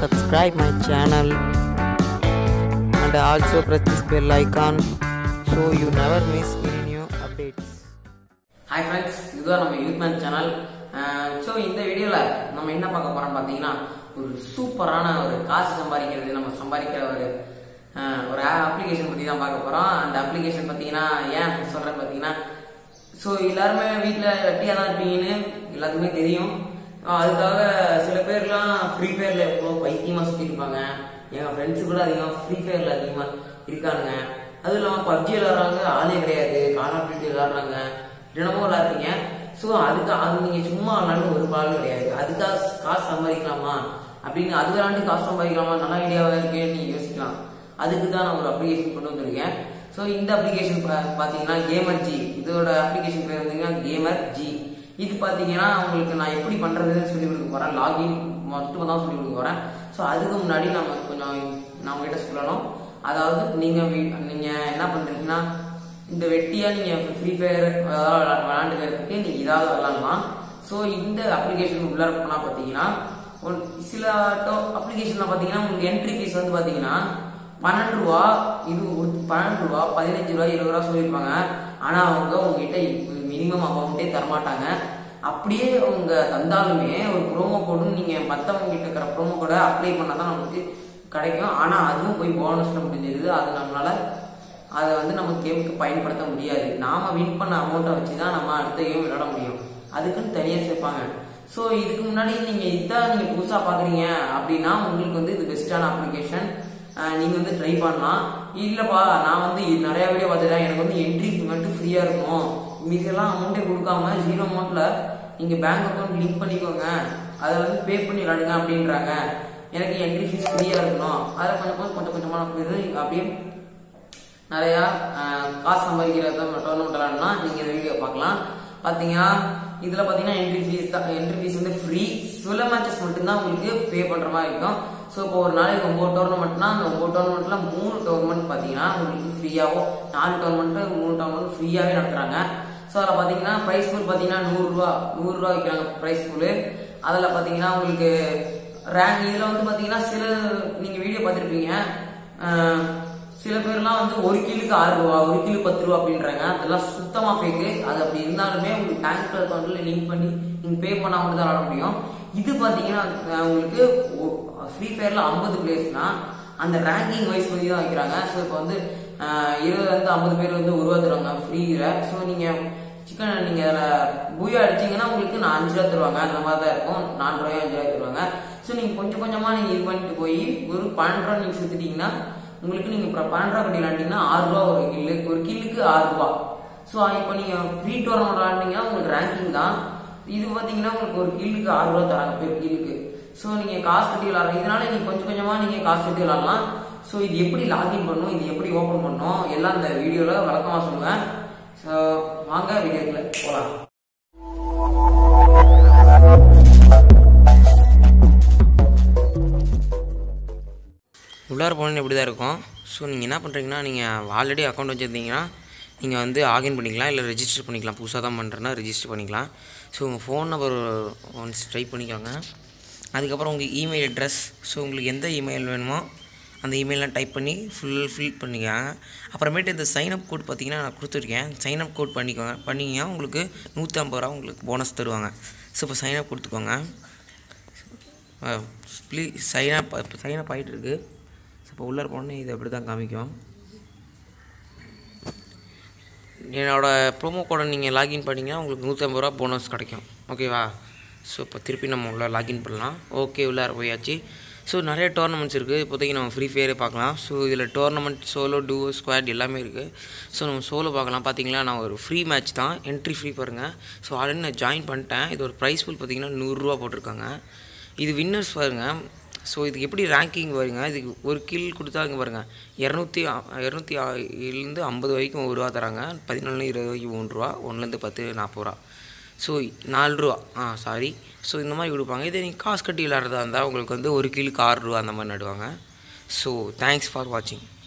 subscribe my channel and also press this bell icon so you never miss any new updates. Hi friends இதுதான் நம்ம யூத்மேன் channel so இந்த வீடியோவில் நம்ம என்ன பார்க்க போறோம் பார்த்தீங்கன்னா ஒரு சூப்பரான ஒரு காசு சம்பாதிக்கிறது நம்ம சம்பாதிக்கிற ஒரு அஹ், ஒரு அப்ளிகேஷன் பற்றி தான் பார்க்க போகிறோம் அந்த அப்ளிகேஷன் பார்த்தீங்கன்னா ஏன் சொல்கிறேன் பார்த்தீங்கன்னா ஸோ எல்லாருமே வீட்டில் வெட்டியாக தான் இருப்பீங்கன்னு எல்லாத்துக்குமே தெரியும் அஹ், அதுக்காக சில பேர்லாம் ஃப்ரீ ஃபயரில் எவ்வளோ பைத்தியமாக சுற்றிட்டு இருப்பாங்க எங்கள் ஃப்ரெண்ட்ஸு கூட அதிகமாக ஃப்ரீ ஃபயரில் அதிகமாக இருக்கானுங்க அதுவும் இல்லாமல் பப்ஜி விளாட்றாங்க ஆளே கிடையாது கால் ஆஃப் டியூட்டி விளாட்றாங்க என்னமோ விளாட்றீங்க ஸோ அதுக்கு அது நீங்கள் சும்மா விளாண்டு ஒரு பால் கிடையாது அதுக்காக காசு சம்பாதிக்கலாமா அப்படின்னு அது விளாண்டு காசு சம்பாதிக்கலாமா நல்ல ஐடியாவாக இருக்கேன்னு நீங்கள் யோசிக்கலாம் அதுக்கு தான் நான் ஒரு அப்ளிகேஷன் கொண்டு வந்திருக்கேன் ஸோ இந்த அப்ளிகேஷன் பார்த்தீங்கன்னா கேமர் ஜி இதோட அப்ளிகேஷன் பேர் வந்தீங்கன்னா கேமர் ஜி இது பார்த்தீங்கன்னா உங்களுக்கு நான் எப்படி பண்ணுறதுன்னு சொல்லி கொடுக்க போகிறேன் லாகின் மட்டும் தான் சொல்லி கொடுக்க போகிறேன் ஸோ அதுக்கு முன்னாடி நம்ம கொஞ்சம் நான் உங்ககிட்ட சொல்லணும் அதாவது நீங்கள் நீங்கள் என்ன பண்ணுறீங்கன்னா இந்த வெட்டியா நீங்க ஃப்ரீ ஃபயர் விளையாண்டுக்கிறதுக்கு நீங்க இதாவது விளாடலாம் ஸோ இந்த அப்ளிகேஷன் உள்ள போனா பாத்தீங்கன்னா ஒரு சில அப்ளிகேஷன்ல பாத்தீங்கன்னா உங்களுக்கு என்ட்ரி ஃபீஸ் வந்து பாத்தீங்கன்னா பன்னெண்டு ரூபா இது ஒரு பன்னெண்டு ரூபா பதினஞ்சு ரூபா இருபது ரூபா சொல்லியிருப்பாங்க ஆனா அவங்க உங்ககிட்ட மினிமம் அமௌண்ட்டே தரமாட்டாங்க அப்படியே அவங்க தந்தாலுமே ஒரு ப்ரோமோ கோடும் நீங்க மத்தவங்க கிட்ட இருக்கிற ப்ரோமோ கோடை அப்ளை பண்ணா தான் நமக்கு கிடைக்கும் ஆனா அதுவும் போய் போனஸ்ல முடிஞ்சிருது அது நம்மளால அதை வந்து நம்ம கேமுக்கு பயன்படுத்த முடியாது நாம வின் பண்ண அமௌண்ட்டை வச்சு தான் நம்ம அடுத்த கேம் விளையாட முடியும் அதுக்குன்னு தனியாக சேர்ப்பாங்க ஸோ இதுக்கு முன்னாடி நீங்க இதான் நீங்க புதுசா பாக்குறீங்க அப்படின்னா உங்களுக்கு வந்து இது பெஸ்டான அப்ளிகேஷன் நீங்க வந்து ட்ரை பண்ணலாம் இல்லப்பா நான் வந்து இது நிறைய வீடியோ பார்த்துட்டேன் எனக்கு வந்து என்ட்ரி மட்டும் ஃப்ரீயா இருக்கும் மீதெல்லாம் அமௌண்ட்டே கொடுக்காம ஜீரோ அமௌண்ட்ல நீங்க பேங்க் அக்கௌண்ட் லிங்க் பண்ணிக்கோங்க அதை வந்து பே பண்ணி விளாடுங்க அப்படின்றாங்க எனக்கு என்ட்ரி ஃபீஸ் ஃப்ரீயா இருக்கணும் அதில் கொஞ்சம் கொஞ்சம் கொஞ்சம் கொஞ்சமாக போயிடுது அப்படியே நிறையா அஹ், காசு சம்பாதிக்கிறது டோர்னமெண்ட் விளாட்னா நீங்க இந்த வீடியோ பார்க்கலாம் பாத்தீங்கன்னா இதுல பாத்தீங்கன்னா என்ட்ரி ஃபீஸ் தான் என்ட்ரி ஃபீஸ் வந்து ஃப்ரீ சில மேட்சஸ் மட்டும்தான் உங்களுக்கு பே பண்ற மாதிரி இருக்கும் ஸோ இப்போ ஒரு நாளைக்கு ஒன்பது டோர்னமெண்ட்னா அந்த ஒன்பது டோர்னமெண்ட்ல மூணு டோர்னமெண்ட் பாத்தீங்கன்னா உங்களுக்கு ஃப்ரீயாவோ நாலு டோர்னமெண்ட் மூணு டோர்னமெண்ட் ஃப்ரீயாவே நடத்துறாங்க ஸோ அதில் பார்த்தீங்கன்னா ப்ரைஸ் பூல் பார்த்தீங்கன்னா நூறுரூவா நூறுரூவா விற்கிறாங்க ப்ரைஸ் பூல் அதில் பார்த்தீங்கன்னா உங்களுக்கு ரேங்க் இதில் வந்து பார்த்தீங்கன்னா சில நீங்கள் வீடியோ பார்த்துருப்பீங்க சில பேர்லாம் வந்து ஒரு கிலுக்கு ஆறு ரூபா ஒரு கிலோ பத்து ரூபா அப்படின்றாங்க அதெல்லாம் சுத்தமா ஃபேக்கு அது அப்படி இருந்தாலுமே உங்களுக்கு பேங்க் அக்கௌண்ட்ல லிங்க் பண்ணி நீங்க பே பண்ணா மட்டும் தான் விளாட முடியும் இது பாத்தீங்கன்னா அஹ், உங்களுக்கு ஃப்ரீ ஃபயர்ல ஐம்பது பிளேஸ்னா அந்த ரேங்கிங் வைஸ் பண்ணி தான் வைக்கிறாங்க ஸோ இப்போ வந்து அஹ், இருபதுல இருந்து ஐம்பது பேர் வந்து உருவாத்துறாங்க ஃப்ரீல ஸோ நீங்க சிக்கன் நீங்க அதில் பூயா அடிச்சீங்கன்னா உங்களுக்கு நான் அஞ்சு ரூபா தருவாங்க அந்த மாதிரி தான் இருக்கும் நாலு ரூபாயும் அஞ்சு ரூபாய் தருவாங்க ஸோ நீங்க கொஞ்சம் கொஞ்சமா நீங்க இது பண்ணிட்டு போய் ஒரு பன்னெண்டு ரூபா நீங்க சுத்திட்டீங்கன்னா உங்களுக்கு நீங்க இப்போ பன்னெண்டு ரூபா கட்டி விளாண்டிங்கன்னா ஆறு ரூபா ஒரு கில்லு ஒரு கில்லுக்கு ஆறு ரூபா ஸோ இப்போ நீங்க ஃப்ரீ டோர்னமெண்ட் விளாண்டிங்கன்னா உங்களுக்கு ரேங்கிங் தான் இது பார்த்தீங்கன்னா உங்களுக்கு ஒரு கில்லுக்கு ஆறு ரூபா தராங்க பெரு கில்லுக்கு ஸோ நீங்க காசு கட்டி விளாட்றோம் இதனால நீங்க கொஞ்சம் கொஞ்சமா நீங்க காசு கட்டி விளாடலாம் ஸோ இது எப்படி லாகின் பண்ணணும் இது எப்படி ஓப்பன் பண்ணணும் எல்லாம் இந்த வீடியோல விளக்கமா சொல்லுவேன் ஸோ வாங்க வீடியோக்குள்ள போகலாம் உள்ளார போனோன்னு இப்படி தான் இருக்கும் ஸோ நீங்கள் என்ன பண்ணுறீங்கன்னா நீங்கள் ஆல்ரெடி அக்கௌண்ட் வச்சுருந்தீங்கன்னா நீங்கள் வந்து ஆகின் பண்ணிக்கலாம் இல்லை ரெஜிஸ்டர் பண்ணிக்கலாம் புதுசாக தான் பண்ணுறேன்னா ரெஜிஸ்டர் பண்ணிக்கலாம் ஸோ உங்கள் ஃபோன் நம்பர் ஒன்ஸ் டைப் பண்ணிக்கோங்க அதுக்கப்புறம் உங்கள் இமெயில் அட்ரஸ் ஸோ உங்களுக்கு எந்த இமெயில் வேணுமோ அந்த இமெயிலாம் டைப் பண்ணி ஃபுல் ஃபில் பண்ணிக்கோங்க அப்புறமேட்டு இந்த சைன் அப் கோட் பார்த்தீங்கன்னா நான் கொடுத்துருக்கேன் சைன் அப் கோட் பண்ணிக்கோங்க பண்ணிங்கன்னா உங்களுக்கு நூற்றி ஐம்பது ரூபா உங்களுக்கு போனஸ் தருவாங்க ஸோ இப்போ சைன் அப் கொடுத்துக்கோங்க please sign up sign up ஆகிட்டு இருக்கு ஸோ இப்போ உள்ளே போனோன்னே இது அப்படி தான் காமிக்கும் என்னோடய ப்ரோமோ கோடை நீங்கள் லாகின் பண்ணிங்கன்னா உங்களுக்கு நூற்றம்பது ரூபா போனஸ் கிடைக்கும் ஓகேவா ஸோ இப்போ திருப்பி நம்ம உள்ள லாகின் பண்ணலாம் ஓகே உள்ளார போயாச்சு ஸோ நிறைய டோர்னமெண்ட்ஸ் இருக்குது இப்போதைக்கு நம்ம ஃப்ரீ ஃபயரே பார்க்கலாம் ஸோ இதில் டோர்னமெண்ட் சோலோ டூ ஸ்குவாட் எல்லாமே இருக்குது ஸோ நம்ம சோலோ பார்க்கலாம் பார்த்தீங்களா நான் ஒரு ஃப்ரீ மேட்ச் தான் என்ட்ரி ஃப்ரீ பாருங்கள் ஸோ ஆல்ரெடி நான் ஜாயின் பண்ணிட்டேன் இது ஒரு ப்ரைஸ் ஃபுல் பார்த்தீங்கன்னா நூறுரூவா போட்டிருக்காங்க இது வின்னர்ஸ் பாருங்க ஸோ இதுக்கு எப்படி ரேங்கிங் வருங்க இதுக்கு ஒரு கில் கொடுத்தா இங்கே பாருங்கள் இரநூத்தி இரநூத்தி இருந்து ஐம்பது வரைக்கும் ஒரு ரூபா தராங்க பதினாலு இருபது வரைக்கும் மூணு ரூபா ஒன்றுலேருந்து பத்து நாற்பது ரூபா ஸோ நாலு ரூபா ஆ சாரி ஸோ இந்த மாதிரி கொடுப்பாங்க இதே நீங்கள் காசு கட்டி விளாட்றதா இருந்தால் உங்களுக்கு வந்து ஒரு கிலுக்கு ஆறு ரூபா அந்த மாதிரி நடுவாங்க ஸோ தேங்க்ஸ் ஃபார் வாட்சிங்